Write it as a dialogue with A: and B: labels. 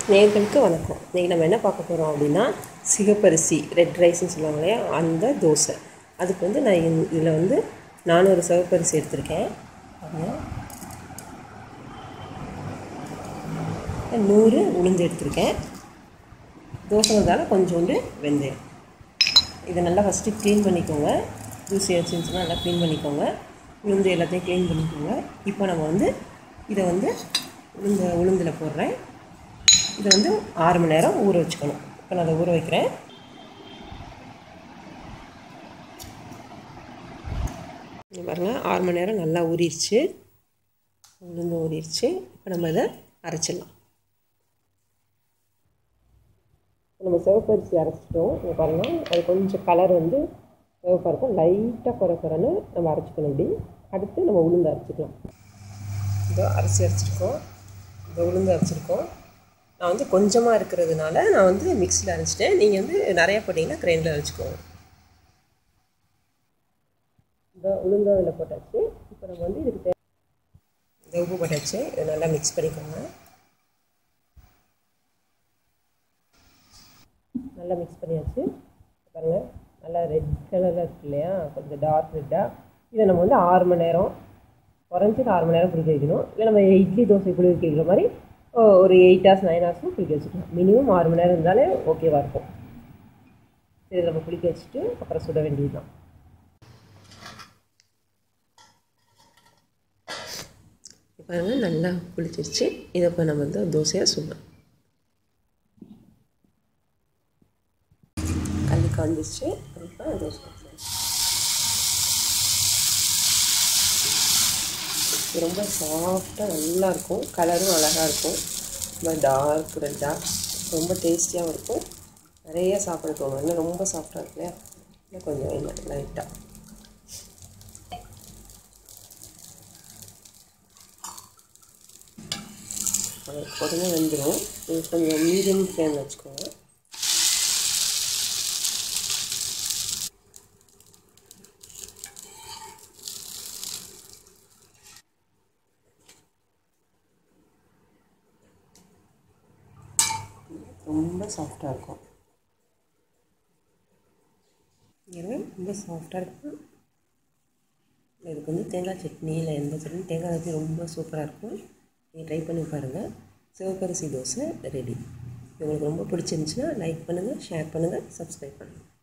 A: நேர்களுக்கு வணக்கம் இன்றைக்கி நம்ம என்ன பார்க்க போகிறோம் அப்படின்னா சிகப்பரிசி ரெட் ரைஸ்னு சொல்லுவாங்க இல்லையா அந்த தோசை அதுக்கு வந்து நான் இதில் வந்து நானூறு சிவப்பரிசி எடுத்திருக்கேன் பாருங்க. நூறு உளுந்து எடுத்திருக்கேன் தோசைங்கிறதால கொஞ்சோண்டு வெந்தயம் இதை நல்லா ஃபஸ்ட்டு க்ளீன் பண்ணிக்கோங்க தூசி வச்சுருந்துச்சுன்னா நல்லா க்ளீன் பண்ணிக்கோங்க உளுந்து எல்லாத்தையும் க்ளீன் பண்ணிக்கோங்க இப்போ நம்ம வந்து இதை வந்து உளுந்த உளுந்தில் போடுறேன் இதை வந்து ஆறு மணி நேரம் ஊற வச்சுக்கணும் இப்போ நான் அதை ஊற வைக்கிறேன் இங்க பாருங்க ஆறு மணி நேரம் நல்லா ஊறிடுச்சு உளுந்து ஊறிடுச்சு இப்போ நம்ம இதை அரைச்சிடலாம் நம்ம சிவப்பரிசி அரைச்சிட்டோம் இங்கே பாருங்கள் அது கொஞ்சம் கலர் வந்து சிவப்பாக இருக்கும் லைட்டாக குறை குறைன்னு நம்ம அரைச்சிக்கணும் இப்படி அடுத்து நம்ம உளுந்து அரைச்சிக்கலாம் இதோ அரிசி அரைச்சிருக்கோம் இந்த உளுந்து அரைச்சிருக்கோம் நான் வந்து கொஞ்சமாக இருக்கிறதுனால நான் வந்து மிக்ஸியில் அரைச்சிட்டேன் நீங்கள் வந்து நிறையா போட்டிங்கன்னா கிரைண்டில் அரைச்சிக்கோங்க இந்த உளுந்து அதில் போட்டாச்சு இப்போ நம்ம வந்து இதுக்கு தே இந்த உப்பு போட்டாச்சு இதை நல்லா மிக்ஸ் பண்ணிக்கோங்க நல்லா மிக்ஸ் பண்ணியாச்சு பாருங்கள் நல்லா ரெட் கலரில் இருக்கு இல்லையா கொஞ்சம் டார்க் ரெட்டாக இதை நம்ம வந்து ஆறு மணி நேரம் குறைஞ்சது ஆறு மணி நேரம் குளிக்க வைக்கணும் இல்லை நம்ம இட்லி தோசை குளிக்க வைக்கிற மாதிரி ஒரு எயிட் ஹவர்ஸ் நைன் ஹவர்ஸும் குளிக்க வச்சுக்கலாம் மினிமம் ஆறு மணி நேரம் இருந்தாலே ஓகேவாக இருக்கும் சரி நம்ம குளிக்க வச்சுட்டு அப்புறம் சுட வேண்டியது தான் பாருங்க நல்லா குளிச்சிருச்சு இதை இப்போ நம்ம வந்து தோசையாக சுடணும் கல் காஞ்சிச்சு இப்போ தோசை ரொம்ப சாஃப்டாக நல்லாயிருக்கும் கலரும் அழகாக இருக்கும் ரொம்ப டார்க் ரெட்டாக ரொம்ப டேஸ்டியாகவும் இருக்கும் நிறைய சாப்பிட தோணும் இன்னும் ரொம்ப சாஃப்டாக இருக்கு இல்லையா இன்னும் கொஞ்சம் வேணும் லைட்டாக உடனே வெந்துடும் கொஞ்சம் மீடியம் ஃப்ளேமில் வச்சுக்கோங்க ரொம்ப சாஃப்டாக இருக்கும் ஏன்னா ரொம்ப சாஃப்டாக இருக்கும் இதுக்கு வந்து தேங்காய் சட்னி இல்லை எந்த சட்னி தேங்காய் சட்னி ரொம்ப சூப்பராக இருக்கும் நீங்கள் ட்ரை பண்ணி பாருங்கள் சிவப்பரிசி தோசை ரெடி உங்களுக்கு ரொம்ப பிடிச்சிருந்துச்சுன்னா லைக் பண்ணுங்கள் ஷேர் பண்ணுங்கள் சப்ஸ்கிரைப் பண்ணுங்கள்